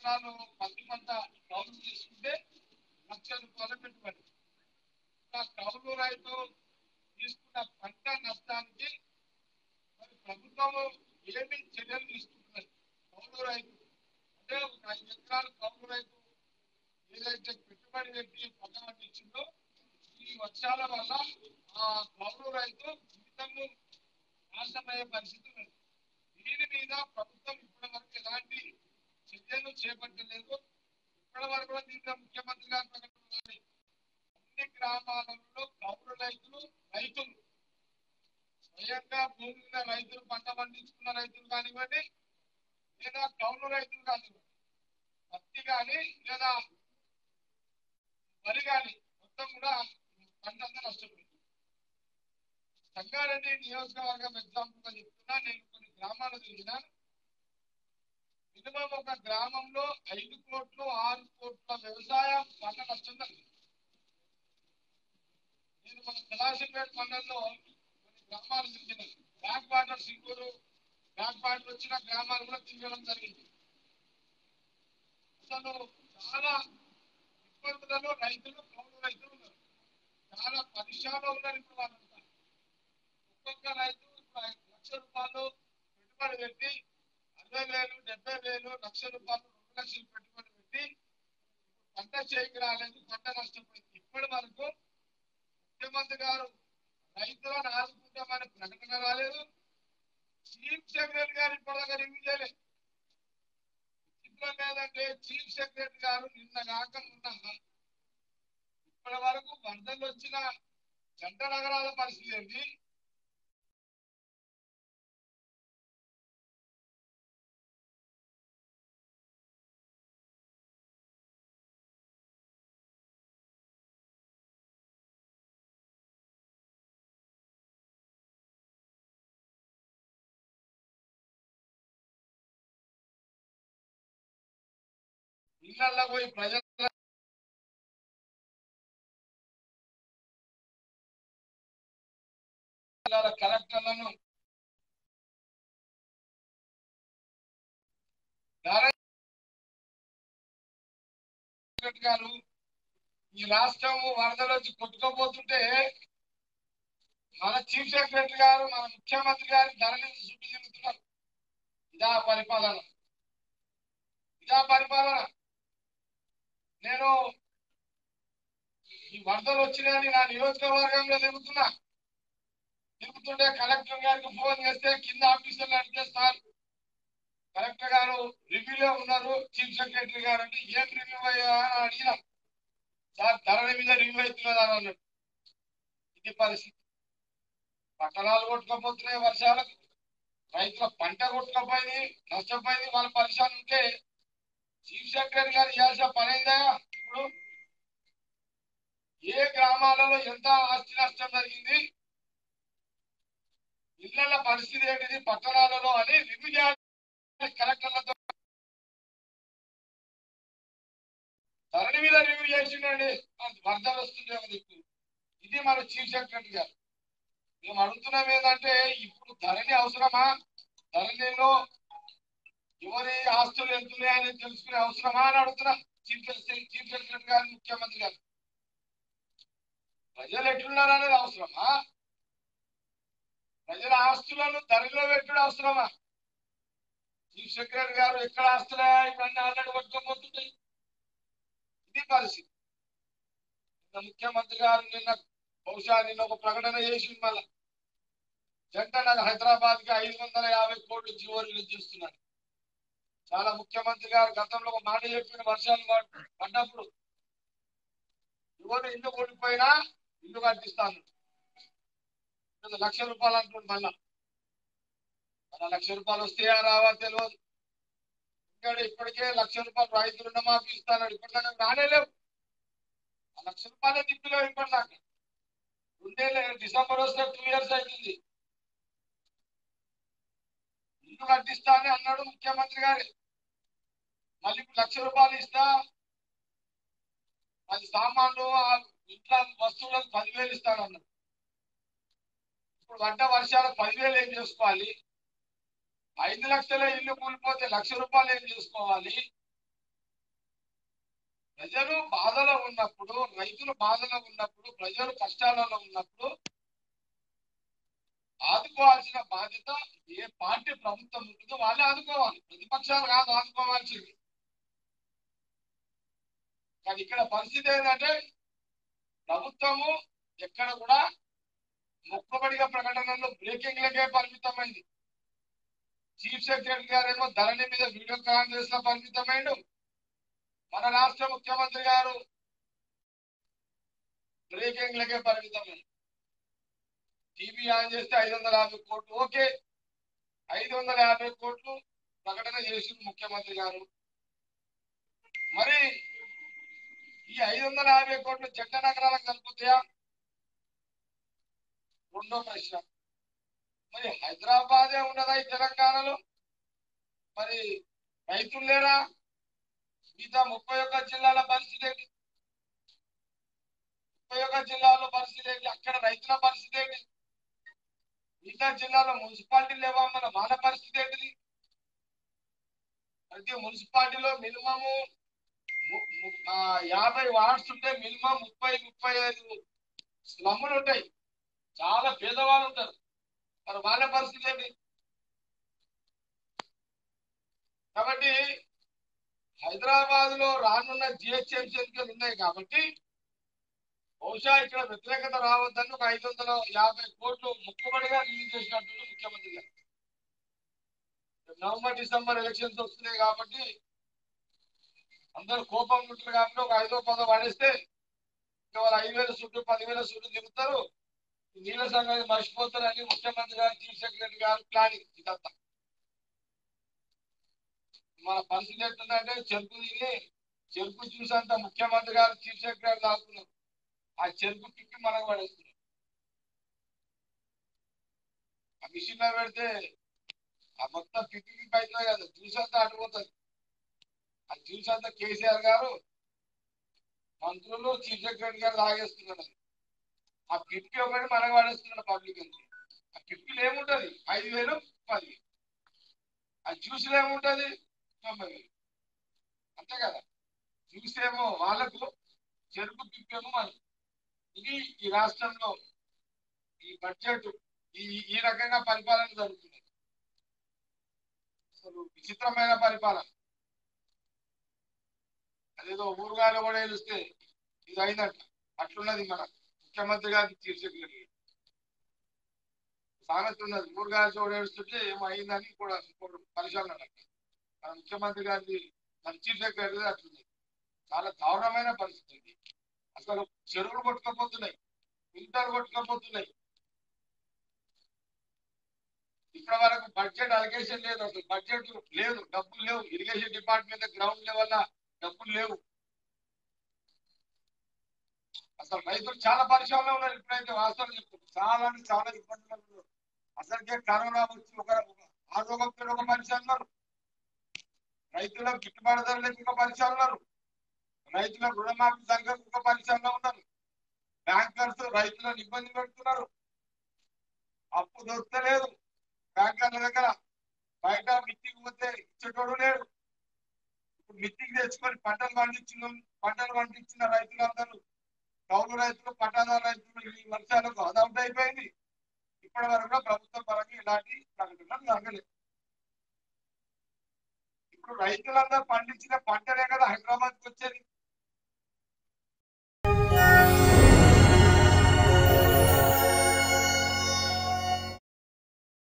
ఎకరాలు పత్తి పంట కౌలు తీసుకుంటే లక్ష రూపాయల పెట్టుబడి ఆ కౌలు రైతు తీసుకున్న పంట నష్టానికి మరి ప్రభుత్వము ఏమి చర్యలు తీసుకుంటున్నది కౌలు రైతు అంటే ఒక ఐదు ఎకరాలు కౌలు రైతు ఏదైతే పెట్టుబడి పెట్టి పంట పండించిందో ఈ వర్షాల వల్ల ఆ కౌలు రైతు జీవితము నాశనమయ్యే పరిస్థితి ఉన్నది దీని మీద ప్రభుత్వం ఇప్పటి వరకు ఎలాంటి చర్యలు చేపట్టలేదు ఇప్పటి వరకు కూడా దీంట్లో ముఖ్యమంత్రి గారు ప్రకటన కానీ అన్ని గ్రామాలలో కౌలు రైతులు రైతులు స్వయంగా భూమి మీద రైతులు పంట పండించుకున్న రైతులు కానివ్వండి లేదా కౌలు రైతులు కానివ్వండి పత్తి కానీ లేదా వరి కానీ మొత్తం కూడా పంట అంతా నష్టపోయింది సంగారెడ్డి నియోజకవర్గం ఎగ్జాంపుల్ గా చెప్తున్నా నేను కొన్ని గ్రామాలు తిరిగినా మినిమం ఒక గ్రామంలో ఐదు కోట్లు ఆరు కోట్ల వ్యవసాయ పంట నష్టం జరిగింది నేను మన కళాశంపేట మండలంలో కొన్ని గ్రామాలు తిరిగిన back water Singur back water వచ్చిన గ్రామాలు కూడా తిరగడం జరిగింది అసలు చాలా ఇబ్బందులలో రైతులు కౌలు రైతులు ఉన్నారు చాలా పరిశ్రమలో ఉన్నారు ఇప్పుడు వాళ్ళంతా ఒక్కొక్క రైతు ఇప్పుడు ఐదు లక్షల రూపాయలు పెట్టుబడి పెట్టి అరవై వేలు డెబ్బై వేలు లక్ష రూపాయలు రెండు లక్షలు పెట్టుబడి పెట్టి పంట చేయికి రాలేదు పంట నష్టపోయింది ఇప్పటి వరకు ముఖ్యమంత్రి గారు రైతులను ఆదుకుంటామని ప్రకటన రాలేదు చీఫ్ సెక్రటరీ గారు ఇప్పటిదాకా రివ్యూ చేయలేదు చిత్రం ఏంటంటే చీఫ్ సెక్రటరీ గారు నిన్న కాక మొన్న ఇప్పటి వరకు వరదలు వచ్చిన జంట నగరాల పరిస్థితి ఏంటి ఇళ్ళల్లో పోయి ప్రజల కలెక్టర్లను నారాయణ గారు ఈ రాష్ట్రం వరదలు వచ్చి కొట్టుకోపోతుంటే మన చీఫ్ సెక్రటరీ గారు మన ముఖ్యమంత్రి గారి ధరని చూపించుతున్నారు ఇదా పరిపాలన ఇదా పరిపాలన నేను ఈ వరదలు వచ్చినాయని నా నియోజకవర్గంలో తిరుగుతున్నా తిరుగుతుంటే కలెక్టర్ గారికి ఫోన్ చేస్తే కింద ఆఫీసర్లు అడిగితే సార్ కలెక్టర్ గారు రివ్యూలో ఉన్నారు చీఫ్ సెక్రటరీ గారు అంటే ఏం రివ్యూ అయ్యా అని అడిగినా సార్ ధరల మీద రివ్యూ అవుతున్నదా అని అన్నాడు ఇది పరిస్థితి పట్టణాలు కొట్టుకోపోతున్నాయి వర్షాలకు రైతుల పంట కొట్టుకపోయింది నష్టపోయింది వాళ్ళ పరిశ్రమ ఉంటే చీఫ్ సెక్రటరీ గారు చేయాల్సిన పని అయిందా ఇప్పుడు ఏ గ్రామాలలో ఎంత ఆస్తి నష్టం జరిగింది ఇళ్ల పరిస్థితి ఏంటిది పట్టణాలలో అని రివ్యూ చేయాలి కలెక్టర్లతో ధరణి మీద రివ్యూ చేసిండండి వరదలు వస్తుంది ఒక దిక్కు ఇది మన చీఫ్ సెక్రటరీ గారు మేము అడుగుతున్నాం ఏంటంటే ఇప్పుడు ధరణి అవసరమా ధరణిలో ఎవరి ఆస్తులు ఎంతున్నాయని తెలుసుకునే అవసరమా అని అడుగుతున్నా చీఫ్ చీఫ్ సెక్రటరీ గారు ముఖ్యమంత్రి గారు ప్రజలు ఎట్లున్నారు అనేది అవసరమా ప్రజల ఆస్తులను ధరలో పెట్టుడు అవసరమా చీఫ్ సెక్రటరీ గారు ఎక్కడ ఆస్తులే ఇవన్నీ ఆల్రెడీ పట్టుకోబోతున్నాయి ఇది పరిస్థితి నిన్న ముఖ్యమంత్రి గారు నిన్న బహుశా నిన్న ఒక ప్రకటన చేసి మళ్ళా జంట నాకు హైదరాబాద్ కి ఐదు వందల యాభై కోట్లు జీవో రిలీజ్ చేస్తున్నాడు చాలా ముఖ్యమంత్రి గారు గతంలో ఒక మాట చెప్పిన వర్షాలు పడ్- పడ్డప్పుడు ఎవరు ఇల్లు కూలిపోయినా ఇల్లు కట్టిస్తాను ఇది లక్ష రూపాయలు అంటుంది మళ్ళా మన లక్ష రూపాయలు వస్తాయా రావా తెలియదు ఇక్కడ ఇప్పటికే లక్ష రూపాయలు రైతు రుణమాఫీ ఇస్తాను ఇప్పటిదాకా రానేలేవు ఆ లక్ష రూపాయలే దిక్కులేవు ఇప్పటిదాకా రెండేళ్ళు డిసెంబర్ వస్తే టూ ఇయర్స్ అవుతుంది ఇల్లు కట్టిస్తా అని అన్నాడు ముఖ్యమంత్రి గారు మళ్ళీ ఇప్పుడు లక్ష రూపాయలు ఇస్తా పది సామాన్లు ఆ ఇంట్లో వస్తువులకు పదివేలు ఇస్తాను అన్నాడు ఇప్పుడు వంట వర్షాలు పదివేలు ఏం చేసుకోవాలి ఐదు లక్షల ఇల్లు కూలిపోతే లక్ష రూపాయలు ఏం చేసుకోవాలి ప్రజలు బాధలో ఉన్నప్పుడు రైతులు బాధలో ఉన్నప్పుడు ప్రజలు కష్టాలలో ఉన్నప్పుడు ఆదుకోవాల్సిన బాధ్యత ఏ పార్టీ ప్రభుత్వం ఉంటుందో వాళ్ళే ఆదుకోవాలి ప్రతిపక్షాలు కాదు ఆదుకోవాల్సింది కానీ ఇక్కడ పరిస్థితి ఏంటంటే ప్రభుత్వము ఎక్కడ కూడా మొక్కబడిగా ప్రకటనలో బ్రేకింగ్లకే పరిమితమైంది చీఫ్ సెక్రటరీ గారేమో ధరణి మీద వీడియో కాన్ఫరెన్స్ లో పరిమితమైండు మన రాష్ట్ర ముఖ్యమంత్రి గారు బ్రేకింగ్లకే పరిమితమైంది టీవీ ఆన్ చేస్తే ఐదు వందల యాభై కోట్లు ఓకే ఐదు వందల యాభై కోట్లు ప్రకటన చేసింది ముఖ్యమంత్రి గారు మరి ఈ ఐదు వందల యాభై కోట్లు జంట నగరాలకు కలుపుతాయా రెండో ప్రశ్న మరి హైదరాబాదే ఉన్నదా ఈ తెలంగాణలో మరి రైతులు లేరా మిగతా ముప్పై ఒక్క జిల్లాల పరిస్థితి ఏంటి ముప్పై ఒక్క జిల్లాలో పరిస్థితి ఏంటి అక్కడ రైతుల పరిస్థితి ఏంటి మిగతా జిల్లాలో మున్సిపాలిటీ లేవా మన మన పరిస్థితి ఏంటిది ప్రతి మున్సిపాలిటీలో మినిమము ము- ము- ఆ, యాభై వార్డ్స్ ఉంటే మినిమం ముప్పై ముప్పై ఐదు స్లమ్ములు ఉంటాయి చాలా పేదవాళ్ళు ఉంటారు మరి వాళ్ళ పరిస్థితి ఏంటి కాబట్టి హైదరాబాద్ లో రానున్న జిహెచ్ఎంసీ ఎన్నికలు ఉన్నాయి కాబట్టి బహుశా ఇక్కడ వ్యతిరేకత రావద్దని ఒక ఐదు వందల యాభై కోట్లు ముక్కుబడిగా రిలీజ్ చేసినట్టు ముఖ్యమంత్రి గారు నవంబర్ డిసెంబర్ ఎలక్షన్స్ వస్తున్నాయి కాబట్టి అందరు కోపం ఉంటారు కాబట్టి ఒక ఐదో పదో పడేస్తే ఇంకా వాళ్ళు ఐదు వేల చుట్టూ పదివేల చుట్టూ తిరుగుతారు ఈ నీళ్ళ సంగతి మర్చిపోతారని ముఖ్యమంత్రి గారు చీఫ్ సెక్రటరీ గారు ప్లానింగ్ ఇదంతా మన పరిస్థితి ఎట్లుందంటే చెరుకు తిని చెరుకు చూసంత ముఖ్యమంత్రి గారు చీఫ్ సెక్రటరీ తాగుతున్నారు ఆ చెరుకు పిక్కి మనకు పడేస్తున్నారు ఆ మిషన్ లో పెడితే ఆ మొత్తం పిక్కి పిక్ అవుతుంది కదా జ్యూస్ అంతా అడిపోతుంది ఆ జ్యూస్ అంతా కేసీఆర్ గారు మంత్రులు చీఫ్ సెక్రటరీ గారు తాగేస్తున్నారు అది. ఆ పిప్పి ఒకటి మనకు పడేస్తున్నాడు పబ్లిక్ అంతే ఆ పిప్పిలో ఏముంటది ఐదు వేలు పది ఆ జ్యూస్లో ఏముంటది తొంభై వేలు అంతే కదా జ్యూస్ ఏమో వాళ్ళకు చెరుకు పిప్పేమో మనకు ఇది ఈ రాష్ట్రంలో ఈ బడ్జెట్ ఈ ఈ రకంగా పరిపాలన జరుగుతుంది అసలు విచిత్రమైన పరిపాలన అదేదో ఊరుగాలు కూడా వెలిస్తే ఇది అయిందట అట్లున్నది మన ముఖ్యమంత్రి గారికి చీఫ్ సెక్రటరీ సామెత ఉన్నది ఊరుగాలు చూడ ఏడుస్తుంటే ఏమో అయిందని కూడా ఇంకోటి పరిశీలన అన్నట్టు. మన ముఖ్యమంత్రి గారికి మన చీఫ్ సెక్రటరీ అట్లుంది చాలా దారుణమైన పరిస్థితి ఇది అసలు చెరువులు కొట్టుకపోతున్నాయి ఫిల్టర్ కొట్టుకపోతున్నాయి ఇప్పటి వరకు బడ్జెట్ అలిగేషన్ లేదు అసలు బడ్జెట్ లేదు డబ్బులు లేవు ఇరిగేషన్ డిపార్ట్మెంట్ గ్రౌండ్ లెవెల్ డబ్బులు లేవు అసలు రైతులు చాలా పరిశ్రమలో ఉన్నారు ఇప్పుడైతే వాస్తవం చెప్తున్నారు చాలా అంటే చాలా ఇబ్బందులు ఉన్నారు అసలుకే కరోనా వచ్చి ఒక ఒక ఆరోగ్యం ఒక మనిషి అన్నారు రైతుల గిట్టుబాటు ధర లేక ఒక మనిషి అన్నారు రైతుల రుణమాఫీ సంఘం ఒక పరిశ్రమలో ఉన్నారు బ్యాంకర్స్ రైతులను ఇబ్బంది పెడుతున్నారు అప్పు దొరకలేదు బ్యాంకర్ల దగ్గర బయట మిత్తికి పోతే ఇచ్చేటోడు లేడు ఇప్పుడు మిత్తికి తెచ్చుకొని పంటలు పండించిన పంటలు పండించిన రైతులందరూ కౌలు రైతులు పట్టాదారు రైతులు ఈ వర్షాలకు అదౌట్ అయిపోయింది ఇప్పటి వరకు కూడా ప్రభుత్వం పరంగా ఇలాంటి ప్రకటనలు జరగలేదు ఇప్పుడు రైతులందరూ పండించిన పంటలే